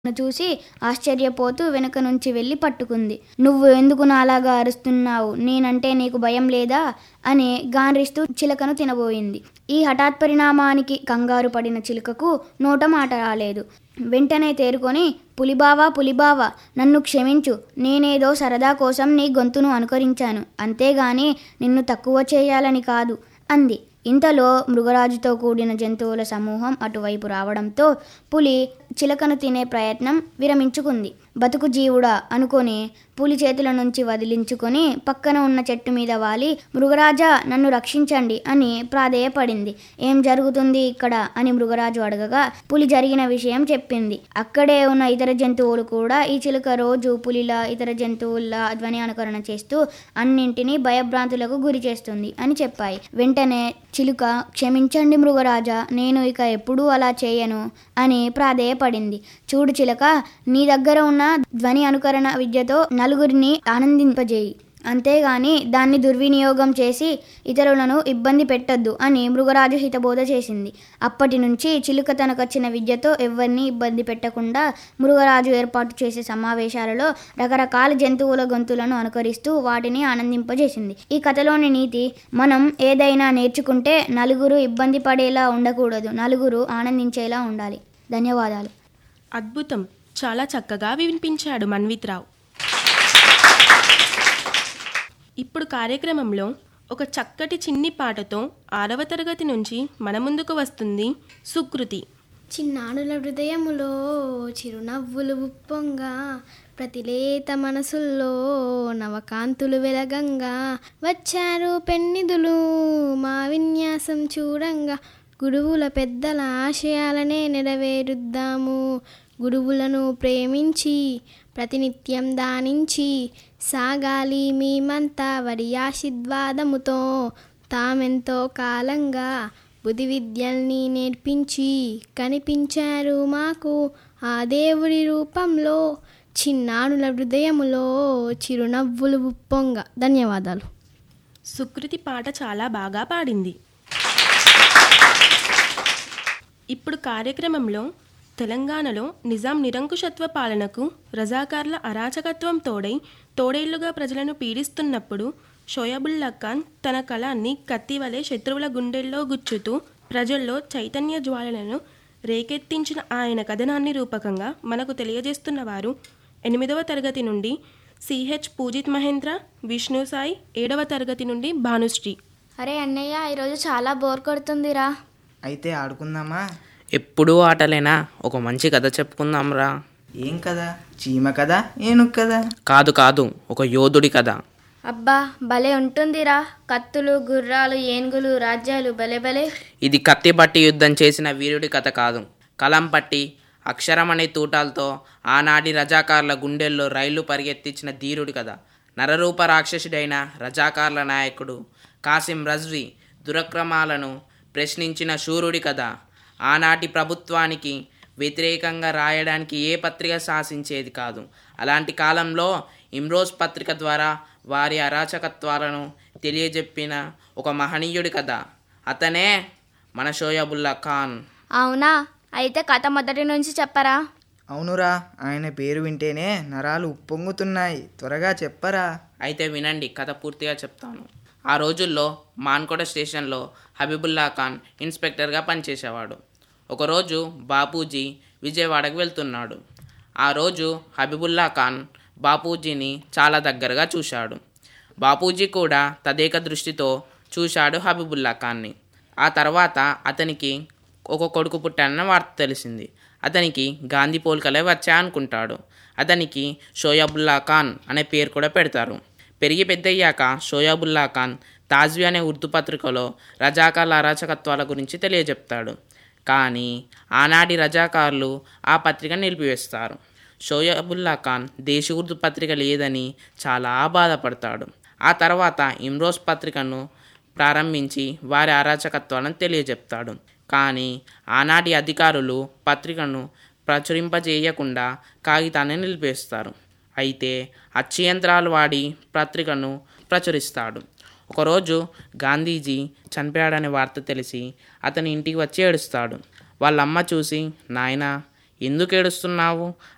ను చూసి ఆశ్చర్యపోతూ వెనుక నుంచి వెళ్ళి పట్టుకుంది నువ్వు ఎందుకు నాలాగా అరుస్తున్నావు నేనంటే నీకు భయం లేదా అని గాండ్రిస్తూ చిలకను తినబోయింది ఈ హఠాత్ పరిణామానికి కంగారు పడిన చిలుకకు నోట మాట రాలేదు వెంటనే తేరుకొని పులిబావా పులిబావా నన్ను క్షమించు నేనేదో సరదా కోసం నీ గొంతును అనుకరించాను అంతేగాని నిన్ను తక్కువ చేయాలని కాదు అంది ఇంతలో మృగరాజుతో కూడిన జంతువుల సమూహం అటువైపు రావడంతో పులి చిలకను తినే ప్రయత్నం విరమించుకుంది బతుకు జీవుడా అనుకొని పులి చేతుల నుంచి వదిలించుకొని పక్కన ఉన్న చెట్టు మీద వాలి మృగరాజా నన్ను రక్షించండి అని ప్రాధేయపడింది ఏం జరుగుతుంది ఇక్కడ అని మృగరాజు అడగగా పులి జరిగిన విషయం చెప్పింది అక్కడే ఉన్న ఇతర జంతువులు కూడా ఈ చిలుక రోజు పులిలా ఇతర జంతువుల ధ్వని అనుకరణ చేస్తూ అన్నింటినీ భయభ్రాంతులకు గురి చేస్తుంది అని చెప్పాయి వెంటనే చిలుక క్షమించండి మృగరాజా నేను ఇక ఎప్పుడూ అలా చేయను అని ప్రాధేయపడింది చూడు చిలక నీ దగ్గర ఉన్న ధ్వని అనుకరణ విద్యతో నలుగురిని ఆనందింపజేయి అంతేగాని దాన్ని దుర్వినియోగం చేసి ఇతరులను ఇబ్బంది పెట్టొద్దు అని మృగరాజు హితబోధ చేసింది అప్పటి నుంచి చిలుక తనకొచ్చిన విద్యతో ఎవరిని ఇబ్బంది పెట్టకుండా మృగరాజు ఏర్పాటు చేసే సమావేశాలలో రకరకాల జంతువుల గొంతులను అనుకరిస్తూ వాటిని ఆనందింపజేసింది ఈ కథలోని నీతి మనం ఏదైనా నేర్చుకుంటే నలుగురు ఇబ్బంది పడేలా ఉండకూడదు నలుగురు ఆనందించేలా ఉండాలి ధన్యవాదాలు అద్భుతం చాలా చక్కగా వినిపించాడు మన్విత్రావు ఇప్పుడు కార్యక్రమంలో ఒక చక్కటి చిన్ని పాటతో ఆరవ తరగతి నుంచి మన ముందుకు వస్తుంది సుకృతి చిన్నాడుల హృదయములో చిరునవ్వులు ఉప్పొంగా ప్రతిలేత మనసుల్లో నవకాంతులు వెలగంగా వచ్చారు పెన్నిధులు మా విన్యాసం చూడంగా గురువుల పెద్దల ఆశయాలనే నెరవేరుద్దాము గురువులను ప్రేమించి ప్రతినిత్యం దానించి సాగాలి మేమంతా వరి ఆశీర్వాదముతో తామెంతో కాలంగా బుద్ధి విద్యల్ని నేర్పించి కనిపించారు మాకు ఆ దేవుడి రూపంలో చిన్నానుల హృదయములో చిరునవ్వులు ఉప్పొంగ ధన్యవాదాలు సుకృతి పాట చాలా బాగా పాడింది ఇప్పుడు కార్యక్రమంలో తెలంగాణలో నిజాం నిరంకుశత్వ పాలనకు రజాకార్ల అరాచకత్వం తోడై తోడేళ్లుగా ప్రజలను పీడిస్తున్నప్పుడు షోయబుల్లా ఖాన్ తన కళాన్ని కత్తివలే శత్రువుల గుండెల్లో గుచ్చుతూ ప్రజల్లో చైతన్య జ్వాలలను రేకెత్తించిన ఆయన కథనాన్ని రూపకంగా మనకు తెలియజేస్తున్న వారు ఎనిమిదవ తరగతి నుండి సిహెచ్ పూజిత్ మహేంద్ర విష్ణు సాయి ఏడవ తరగతి నుండి భానుశ్రీ అరే అన్నయ్య ఈరోజు చాలా బోర్ కొడుతుందిరా అయితే ఆడుకుందామా ఎప్పుడూ ఆటలేనా ఒక మంచి కథ చెప్పుకుందాంరా ఏం కదా చీమ కదా ఏనుగు కదా కాదు కాదు ఒక యోధుడి కథ అబ్బా భలే ఉంటుందిరా కత్తులు గుర్రాలు ఏనుగులు రాజ్యాలు భలే భలే ఇది కత్తి పట్టి యుద్ధం చేసిన వీరుడి కథ కాదు కలం పట్టి అక్షరం అనే తూటాలతో ఆనాటి రజాకార్ల గుండెల్లో రైళ్లు పరిగెత్తించిన ధీరుడి కథ నరరూప రాక్షసుడైన రజాకార్ల నాయకుడు కాసిం రజ్వీ దురక్రమాలను ప్రశ్నించిన శూరుడి కథ ఆనాటి ప్రభుత్వానికి వ్యతిరేకంగా రాయడానికి ఏ పత్రిక శాసించేది కాదు అలాంటి కాలంలో ఇమ్రోజ్ పత్రిక ద్వారా వారి అరాచకత్వాలను తెలియజెప్పిన ఒక మహనీయుడి కథ అతనే మన షోయబుల్లా ఖాన్ అవునా అయితే కథ మొదటి నుంచి చెప్పరా అవునురా ఆయన పేరు వింటేనే నరాలు ఉప్పొంగుతున్నాయి త్వరగా చెప్పరా అయితే వినండి కథ పూర్తిగా చెప్తాను ఆ రోజుల్లో మాన్కోట స్టేషన్లో హబీబుల్లా ఖాన్ ఇన్స్పెక్టర్గా పనిచేసేవాడు ఒకరోజు బాపూజీ విజయవాడకు వెళ్తున్నాడు ఆ రోజు హబీబుల్లా ఖాన్ బాపూజీని చాలా దగ్గరగా చూశాడు బాపూజీ కూడా తదేక దృష్టితో చూశాడు హబీబుల్లా ఖాన్ని ఆ తర్వాత అతనికి ఒక కొడుకు పుట్టానన్న వార్త తెలిసింది అతనికి గాంధీ పోలికలే వచ్చా అనుకుంటాడు అతనికి షోయాబుల్లా ఖాన్ అనే పేరు కూడా పెడతారు పెరిగి పెద్దయ్యాక షోయాబుల్లా ఖాన్ తాజ్వీ అనే ఉర్దూ పత్రికలో రజాకార్ల అరాచకత్వాల గురించి తెలియజెప్తాడు కానీ ఆనాటి రజాకారులు ఆ పత్రిక నిలిపివేస్తారు షోయబుల్లా ఖాన్ దేశ ఉర్దూ పత్రిక లేదని చాలా బాధపడతాడు ఆ తర్వాత ఇమ్రోజ్ పత్రికను ప్రారంభించి వారి అరాచకత్వాలను తెలియజెప్తాడు కానీ ఆనాటి అధికారులు పత్రికను ప్రచురింపజేయకుండా కాగితాన్ని నిలిపేస్తారు అయితే అచ్చు యంత్రాలు వాడి పత్రికను ప్రచురిస్తాడు ఒకరోజు గాంధీజీ చనిపోయాడనే వార్త తెలిసి అతని ఇంటికి వచ్చి ఏడుస్తాడు వాళ్ళమ్మ చూసి నాయనా ఎందుకు ఏడుస్తున్నావు